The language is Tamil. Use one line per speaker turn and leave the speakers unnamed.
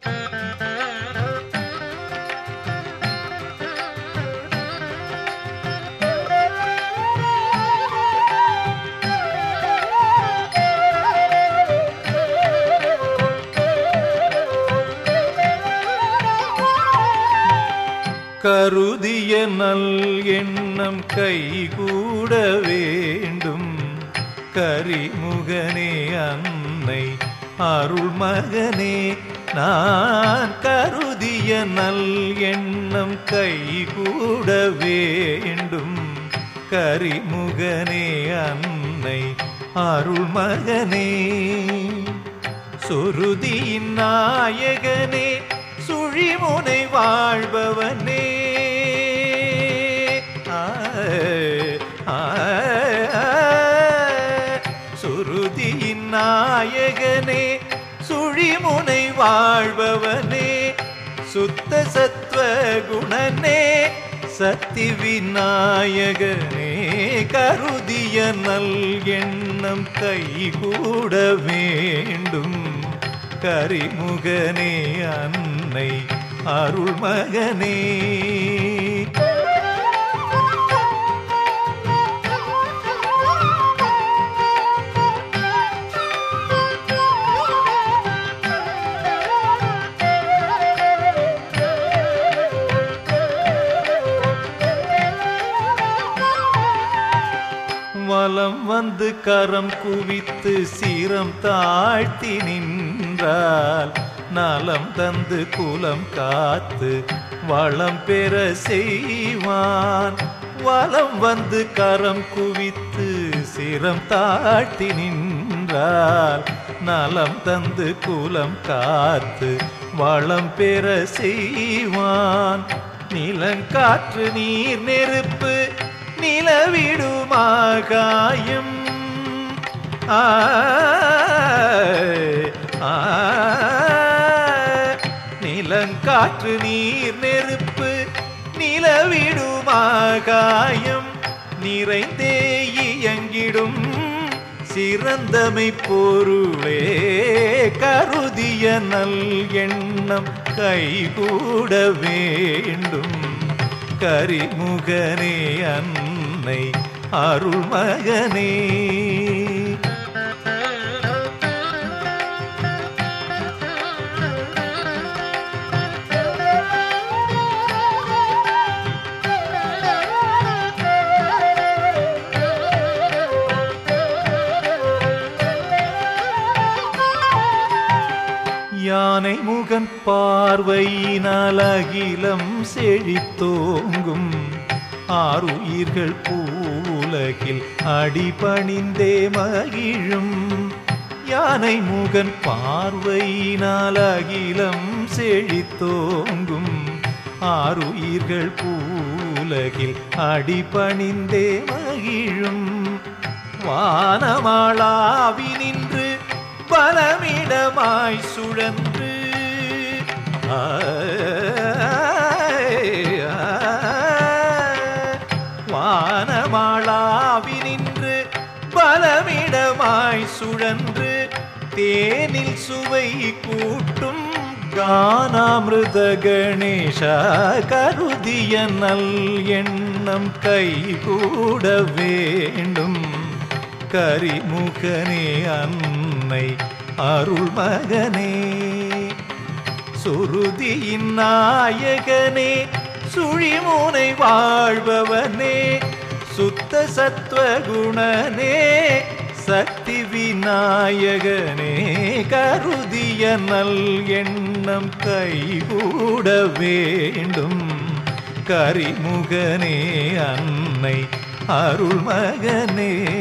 கருதிய நல் எண்ணம் கைகூட வேண்டும் கரிமுகனே அன்னை அருள்மகனே நான் கருதிய நல் எண்ணம் கைகூட வேண்டும் கரிமுகனே அன்னை அருள்மகனே சுருதியின் நாயகனே சுழிமுனை வாழ்பவனே ஆ, ஆ, ஆ. சுருதியின் நாயகனே சுழிமுனை வாழ்பவனே சுத்த சத்வ குணனே சக்தி விநாயகனே கருதிய நல் எண்ணம் கைகூட வேண்டும் கரிமுகனே அன்னை அருள்மகனே வலம் வந்து கரம் குவித்து சீரம் தாழ்த்தி நின்றால் நலம் தந்து குலம் காத்து வளம் பெற செய்வான் வலம் வந்து கரம் குவித்து சிரம் தாழ்த்தி நின்றால் நலம் தந்து குலம் காத்து வளம் பெற செய்வான் நிலங்காற்று நீர் நெருப்பு நிலவிடுமாகாயம் நிலங்காற்று நீர் நெருப்பு நிலவிடுமாகாயம் நிறைந்தே இயங்கிடும் சிறந்தமை பொருளே கருதிய நல் எண்ணம் கைகூட வேண்டும் கரிமுகனே அன்னை அருள்மகனே யானை முகன் பார்வையினால் அகிலம் செழித்தோங்கும் ஆறுயிர்கள் பூவுலகில் அடிபணிந்தே மகிழும் யானை முகன் பார்வையினால் அகிலம் செழித்தோங்கும் ஆறுயிர்கள் பூவுலகில் அடிபணிந்தே மகிழும் வானமாளாவி நின்று பலமிடமாய் சுழன்று ஆய், ஆய். வானமாளாவி நின்று பலமிடமாய் சுழன்று தேனில் சுவை கூட்டும் கானாமிருத கணேஷா கருதிய நல் எண்ணம் கைகூட வேண்டும் கரிமுகனே அன்னை அருள்மகனே சுருதியின் நாயகனே சுழிமுனை வாழ்பவனே சுத்த சத்வகுணனே சக்தி விநாயகனே கருதிய நல் எண்ணம் கைகூட வேண்டும் கரிமுகனே அன்னை அருள்மகனே